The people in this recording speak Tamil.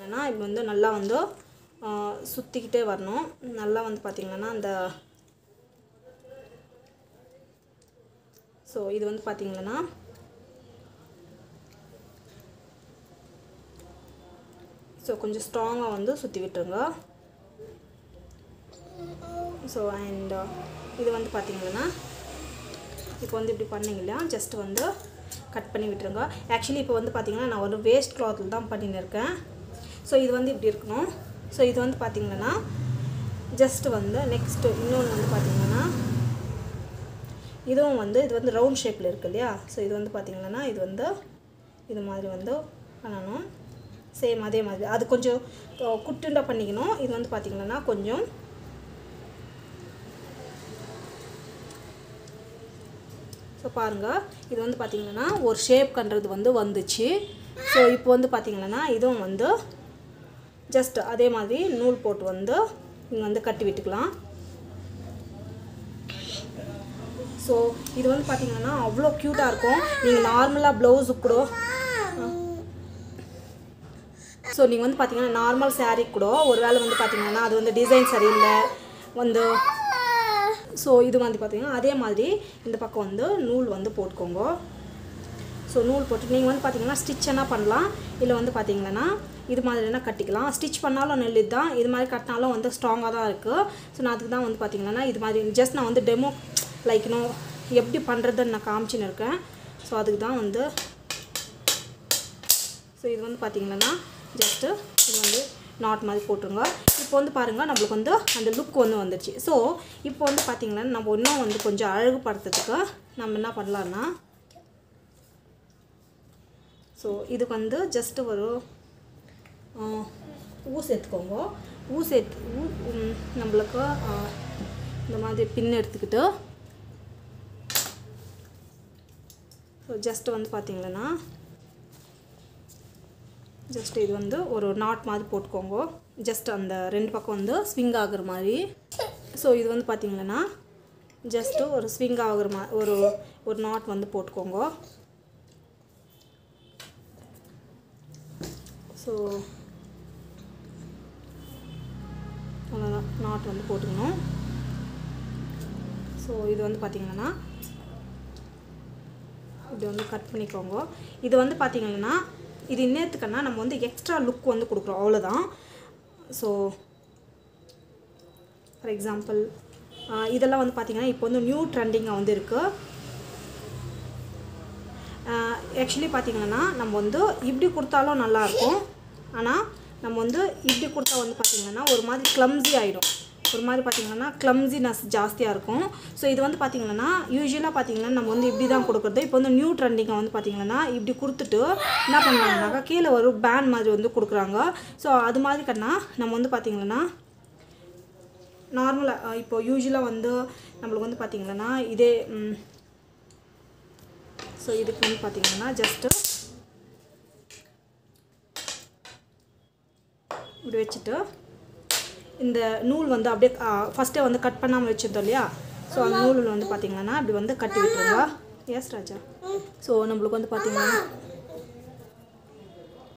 பார்த்தீங்கன்னா இப்போ வந்து நல்லா வந்து சுற்றிக்கிட்டே வரணும் நல்லா வந்து பார்த்திங்கன்னா அந்த ஸோ இது வந்து பார்த்திங்கன்னா ஸோ கொஞ்சம் ஸ்ட்ராங்காக வந்து சுற்றி விட்டுருங்க ஸோ அண்ட் இது வந்து பார்த்திங்கன்னா இப்போ வந்து இப்படி பண்ணீங்க இல்லையா ஜஸ்ட் வந்து கட் பண்ணி விட்டுருங்க ஆக்சுவலி இப்போ வந்து பார்த்திங்கன்னா நான் ஒரு வேஸ்ட் கிளாத்தில் தான் பண்ணின்னு இருக்கேன் ஸோ இது வந்து இப்படி இருக்கணும் ஸோ இது வந்து பார்த்திங்கன்னா ஜஸ்ட் வந்து நெக்ஸ்ட்டு இன்னொன்று வந்து பார்த்திங்கன்னா இதுவும் வந்து இது வந்து ரவுண்ட் ஷேப்பில் இருக்கு இல்லையா ஸோ இது வந்து பார்த்திங்கன்னா இது வந்து இது மாதிரி வந்து பண்ணணும் சேம் அதே மாதிரி அது கொஞ்சம் குட்டுண்டா பண்ணிக்கணும் இது வந்து பார்த்திங்கன்னா கொஞ்சம் ஸோ பாருங்கள் இது வந்து பார்த்திங்கன்னா ஒரு ஷேப் கண்டுறது வந்து வந்துச்சு ஸோ இப்போ வந்து பார்த்திங்கன்னா இதுவும் வந்து ஜஸ்ட் அதே மாதிரி நூல் போட்டு வந்து இங்கே வந்து கட்டி விட்டுக்கலாம் ஸோ இது வந்து பார்த்திங்கன்னா அவ்வளோ க்யூட்டாக இருக்கும் நீங்கள் நார்மலாக ப்ளவுஸுக்கு கூட ஸோ நீங்கள் வந்து பார்த்தீங்கன்னா நார்மல் saree கூட ஒரு வேளை வந்து பார்த்தீங்கன்னா அது வந்து டிசைன் சரியில்லை வந்து ஸோ இது வந்து பார்த்தீங்கன்னா அதே மாதிரி இந்த பக்கம் வந்து நூல் வந்து போட்டுக்கோங்க ஸோ நூல் போட்டு நீங்கள் வந்து பார்த்தீங்கன்னா ஸ்டிச் என்ன பண்ணலாம் இல்லை வந்து பார்த்தீங்கன்னா இது மாதிரினா கட்டிக்கலாம் ஸ்டிச் பண்ணாலும் நெல் தான் இது மாதிரி கட்டினாலும் வந்து ஸ்ட்ராங்காக தான் இருக்குது ஸோ நான் அதுக்கு தான் வந்து பார்த்தீங்கன்னா இது மாதிரி ஜஸ்ட் நான் வந்து டெமோ லைக் இன்னும் எப்படி பண்ணுறதுன்னு நான் காமிச்சின்னு இருக்கேன் ஸோ அதுக்கு தான் வந்து ஸோ இது வந்து பார்த்தீங்கன்னா ஜஸ்ட்டு இது வந்து நாட் மாதிரி போட்டுருங்க இப்போ வந்து பாருங்கள் நம்மளுக்கு வந்து அந்த லுக் வந்து வந்துடுச்சு ஸோ இப்போ வந்து பார்த்திங்கன்னா நம்ம இன்னும் வந்து கொஞ்சம் அழகுபடுத்துறதுக்கு நம்ம என்ன பண்ணலான்னா ஸோ இதுக்கு வந்து ஜஸ்ட்டு ஒரு ஆ, ஊ சேர்த்துக்கோங்க ஊ சேர்த்து ஊ ம், நம்மளுக்கு ஆ, இந்த மாதிரி பின் எடுத்துக்கிட்டு ஸோ ஜஸ்ட் வந்து பார்த்திங்கன்னா ஜஸ்ட் இது வந்து ஒரு நாட் மாதிரி போட்டுக்கோங்க ஜஸ்ட் அந்த ரெண்டு பக்கம் வந்து ஸ்விங் ஆகுற மாதிரி ஸோ இது வந்து பார்த்திங்கன்னா ஜஸ்ட்டு ஒரு ஸ்விங் ஆகுற மா ஒரு ஒரு நாட் வந்து போட்டுக்கோங்க ஸோ அவ்வளோதான் நாட் வந்து போட்டுக்கணும் ஸோ இது வந்து பார்த்திங்கன்னா இது வந்து கட் பண்ணிக்கோங்க இது வந்து பார்த்திங்கன்னா இது இன்னத்துக்குன்னா நம்ம வந்து எக்ஸ்ட்ரா லுக் வந்து கொடுக்குறோம் அவ்வளோதான் ஸோ ஃபார் எக்ஸாம்பிள் இதெல்லாம் வந்து பார்த்திங்கன்னா இப்போ வந்து நியூ ட்ரெண்டிங்காக வந்து இருக்குது ஆக்சுவலி பார்த்திங்கன்னா நம்ம வந்து இப்படி கொடுத்தாலும் நல்லாயிருக்கும் ஆனால் நம்ம வந்து இப்படி கொடுத்தா வந்து பார்த்திங்கன்னா ஒரு மாதிரி கிளம்ஸி ஆகிடும் ஒரு மாதிரி பார்த்திங்கன்னா கிளம்ஸினஸ் ஜாஸ்தியாக இருக்கும் ஸோ இது வந்து பார்த்திங்கன்னா யூஸ்வலாக பார்த்திங்கன்னா நம்ம வந்து இப்படி தான் கொடுக்குறது இப்போ வந்து நியூ ட்ரெண்டிங்கை வந்து பார்த்திங்கன்னா இப்படி கொடுத்துட்டு என்ன பண்ணுறாங்கனாக்கா கீழே ஒரு பேண்ட் மாதிரி வந்து கொடுக்குறாங்க ஸோ அது மாதிரி கண்ணா நம்ம வந்து பார்த்திங்கன்னா நார்மலாக இப்போ யூஸ்வலாக வந்து நம்மளுக்கு வந்து பார்த்திங்கன்னா இதே ம், ஸோ இதுக்கு வந்து பார்த்தீங்கன்னா ஜஸ்ட்டு இப்படி வச்சுட்டு இந்த நூல் வந்து அப்படியே ஃபஸ்ட்டே வந்து கட் பண்ணாமல் வச்சுருந்தோம் இல்லையா ஸோ அந்த நூல் வந்து பார்த்தீங்கன்னா இப்படி வந்து கட்டி விட்டுருங்க எஸ் ராஜா ஸோ நம்மளுக்கு வந்து பார்த்தீங்கன்னா